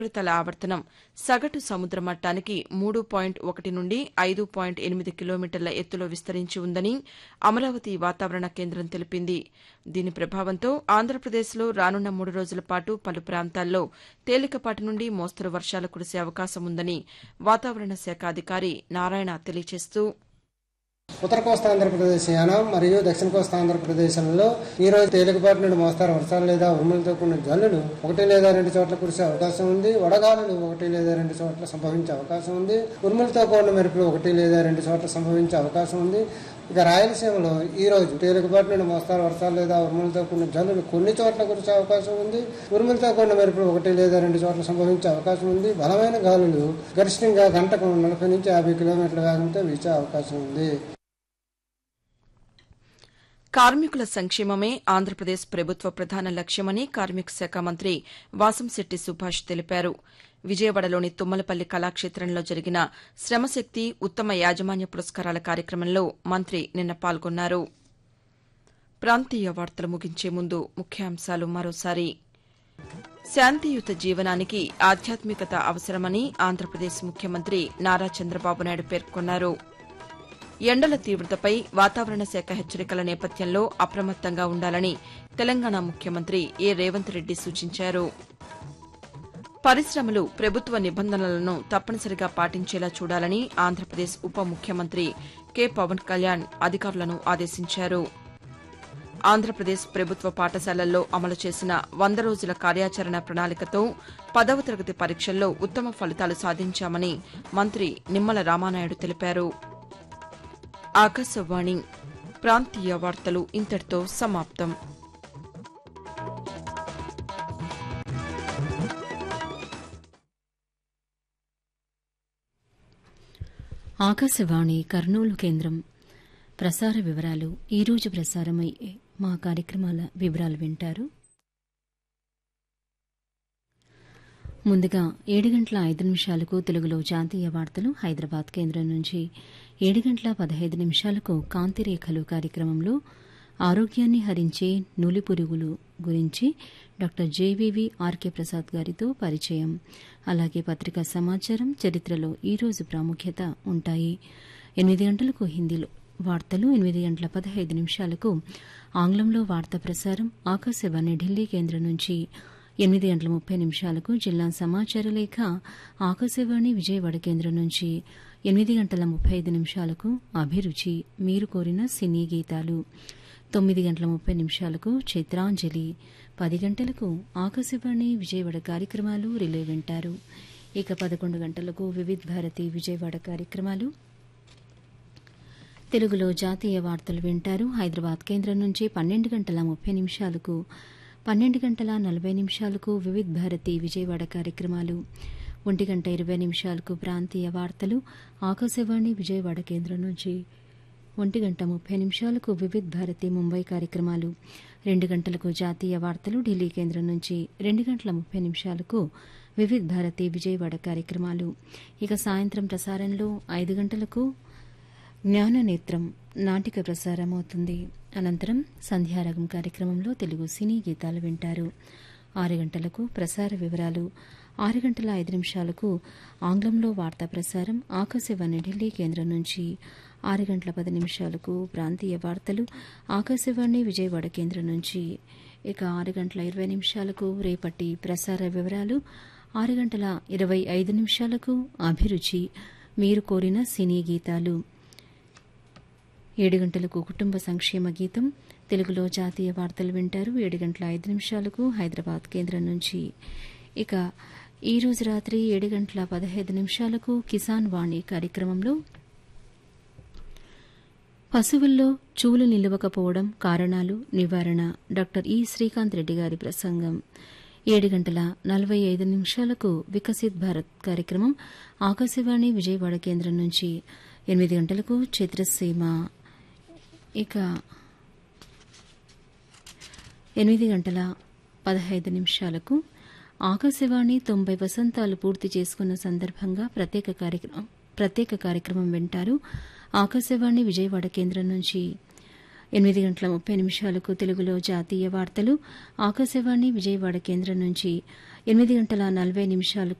ఉపరితల ఆవర్తనం సగటు సముద్ర మట్టానికి మూడు పాయింట్ ఒకటి నుండి ఐదు పాయింట్ ఎనిమిది కిలోమీటర్ల ఎత్తులో విస్తరించి ఉందని అమరావతి వాతావరణ కేంద్రం తెలిపింది దీని ప్రభావంతో ఆంధ్రప్రదేశ్లో రానున్న మూడు రోజుల పాటు పలు ప్రాంతాల్లో తేలికపాటి నుండి మోస్తరు వర్షాలు కురిసే అవకాశం ఉందని వాతావరణ శాఖ అధికారి నారాయణ తెలియజేస్తూ ఉత్తర కోస్తా ఆంధ్రప్రదేశ్ యానం మరియు దక్షిణ కోస్తా ఆంధ్రప్రదేశ్లో ఈ రోజు తేలికపాటి నుండి మోస్తారు వర్షాలు లేదా ఉరుములతో కూడిన జల్లులు ఒకటి లేదా రెండు చోట్ల కురిసే అవకాశం ఉంది వడగాలులు ఒకటి లేదా రెండు చోట్ల సంభవించే అవకాశం ఉంది ఉరుములతో కూడిన మెరుపులు ఒకటి లేదా రెండు చోట్ల సంభవించే అవకాశం ఉంది ఇక రాయలసీమలో ఈ రోజు తేలికపాటి నుండి మోస్తారు వర్షాలు లేదా ఉరుములతో కూడిన జల్లులు కొన్ని చోట్ల కురిసే అవకాశం ఉంది ఉరుములతో కూడిన మెరుపులు ఒకటి లేదా రెండు చోట్ల సంభవించే అవకాశం ఉంది బలమైన గాలులు గరిష్టంగా గంటకు నలభై నుంచి యాభై కిలోమీటర్ల వేగంతో వీచే అవకాశం ఉంది కార్మికుల సంక్షేమమే ఆంధ్రప్రదేశ్ ప్రభుత్వ ప్రధాన లక్ష్యమని కార్మిక శాఖ మంత్రి వాసంశెట్టి సుభాష్ తెలిపారు విజయవాడలోని తుమ్మలపల్లి కళాక్షేత్రంలో జరిగిన శ్రమశక్తి ఉత్తమ యాజమాన్య పురస్కారాల కార్యక్రమంలో మంత్రి నిన్న పాల్గొన్నారు ప్రాంతీయ వార్తలు ముగించే ముందు ముఖ్యాంశాలు మరోసారి శాంతియుత జీవనానికి ఆధ్యాత్మికత అవసరమని ఆంధ్రప్రదేశ్ ముఖ్యమంత్రి నారా చంద్రబాబు నాయుడు పేర్కొన్నారు ఎండల తీవ్రతపై వాతావరణ శాఖ హెచ్చరికల నేపథ్యంలో అప్రమత్తంగా ఉండాలని తెలంగాణ ముఖ్యమంత్రి ఏ రేవంత్ రెడ్డి సూచించారు పరిశ్రమలు ప్రభుత్వ నిబంధనలను తప్పనిసరిగా పాటించేలా చూడాలని ఆంధ్రప్రదేశ్ ఉప ముఖ్యమంత్రి కె పవన్ కళ్యాణ్ అధికారులను ఆదేశించారు ఆంధ్రప్రదేశ్ ప్రభుత్వ పాఠశాలల్లో అమలు చేసిన వంద రోజుల కార్యాచరణ ప్రణాళికతో పదవ తరగతి పరీక్షల్లో ఉత్తమ ఫలితాలు సాధించామని మంత్రి నిమ్మల రామానాయుడు తెలిపారు ఆకాశవాణి ప్రాంతీయ వార్తలు ఇంతటితో సమాప్తం ఆకాశవాణి కర్నూలు కేంద్రం ప్రసార వివరాలు ఈరోజు ప్రసారమయ్యే మా కార్యక్రమాల వివరాలు వింటారు ముందుగా ఏడు గంటల ఐదు నిమిషాలకు తెలుగులో జాతీయ వార్తలు హైదరాబాద్ కేంద్రం నుంచి ఏడు గంటల పదహైదు నిమిషాలకు కాంతిరేఖలు కార్యక్రమంలో ఆరోగ్యాన్ని హరించే నులి పురుగులు గురించి డాక్టర్ జేవీవి ఆర్కే ప్రసాద్ గారితో పరిచయం అలాగే పత్రికా సమాచారం చరిత్రలో ఈరోజు ప్రాముఖ్యత ఉంటాయి ఎనిమిది గంటలకు హిందీలో వార్తలు ఎనిమిది గంటల పదహైదు నిమిషాలకు ఆంగ్లంలో వార్తా ప్రసారం ఆకాశవాణి ఢిల్లీ కేంద్రం నుంచి ఎనిమిది గంటల ముప్పై నిమిషాలకు జిల్లా సమాచార లేఖ ఆకాశవాణి విజయవాడ కేంద్రం నుంచి ఎనిమిది గంటల ముప్పై ఐదు నిమిషాలకు అభిరుచి మీరు కోరిన సినీ గీతాలు తొమ్మిది గంటల ముప్పై నిమిషాలకు చిత్రాంజలి పది గంటలకు ఆకాశవాణి విజయవాడ కార్యక్రమాలు రిలే వింటారు ఇక పదకొండు గంటలకు వివిధ్ భారతి విజయవాడ కార్యక్రమాలు తెలుగులో జాతీయ వార్తలు వింటారు హైదరాబాద్ కేంద్రం నుంచి పన్నెండు గంటల ముప్పై నిమిషాలకు పన్నెండు గంటల నలభై నిమిషాలకు వివిధ్ భారతి విజయవాడ కార్యక్రమాలు ఒంటి గంట ఇరవై నిమిషాలకు ప్రాంతీయ వార్తలు ఆకాశవాణి విజయవాడ కేంద్రం నుంచి ఒంటి గంట ముప్పై నిమిషాలకు వివిధ్ భారతి ముంబై కార్యక్రమాలు రెండు గంటలకు జాతీయ వార్తలు ఢిల్లీ కేంద్రం నుంచి రెండు గంటల ముప్పై నిమిషాలకు వివిధ్ భారతి విజయవాడ కార్యక్రమాలు ఇక సాయంత్రం ప్రసారంలో ఐదు గంటలకు జ్ఞాననేత్రం నాటిక ప్రసారమవుతుంది అనంతరం సంధ్యారాగం కార్యక్రమంలో తెలుగు సినీ గీతాలు వింటారు ఆరు గంటలకు ప్రసార వివరాలు ఆరు గంటల ఐదు నిమిషాలకు ఆంగ్లంలో వార్తా ప్రసారం ఆకాశవాణి ఢిల్లీ కేంద్రం నుంచి ఆరు గంటల పది నిమిషాలకు ప్రాంతీయ వార్తలు ఆకాశవాణి విజయవాడ కేంద్రం నుంచి ఇక ఆరు గంటల ఇరవై నిమిషాలకు రేపటి ప్రసార వివరాలు ఆరు గంటల ఇరవై ఐదు నిమిషాలకు అభిరుచి మీరు కోరిన సినీ గీతాలు ఏడు గంటలకు కుటుంబ సంక్షేమ గీతం తెలుగులో జాతీయ వార్తలు వింటారు ఏడు గంటల ఐదు నిమిషాలకు హైదరాబాద్ కేంద్రం నుంచి ఇక ఈ రోజు రాత్రి ఏడు గంటల పదహైదు నిమిషాలకు కిసాన్ వాణి కార్యక్రమంలో పశువుల్లో చూలు నిలవకపోవడం కారణాలు నివారణ డాక్టర్ ఈ శ్రీకాంత్ రెడ్డి గారి ప్రసంగం ఏడు గంటల నలభై ఐదు నిమిషాలకు వికసిత్ భారత్ కార్యక్రమం ఆకాశవాణి విజయవాడ కేంద్రం నుంచి ఎనిమిది గంటలకు చిత్రసీమ ఇక ఎనిమిది గంటల పదహైదు నిమిషాలకు ఆకాశవాణి తొంభై వసంతాలు పూర్తి చేసుకున్న సందర్భంగా ప్రత్యేక కార్యక్రమం ప్రత్యేక కార్యక్రమం వింటారు ఆకాశవాణి విజయవాడ కేంద్రం నుంచి ఎనిమిది గంటల ముప్పై నిమిషాలకు తెలుగులో జాతీయ వార్తలు ఆకాశవాణి విజయవాడ కేంద్రం నుంచి ఎనిమిది గంటల నలభై నిమిషాలకు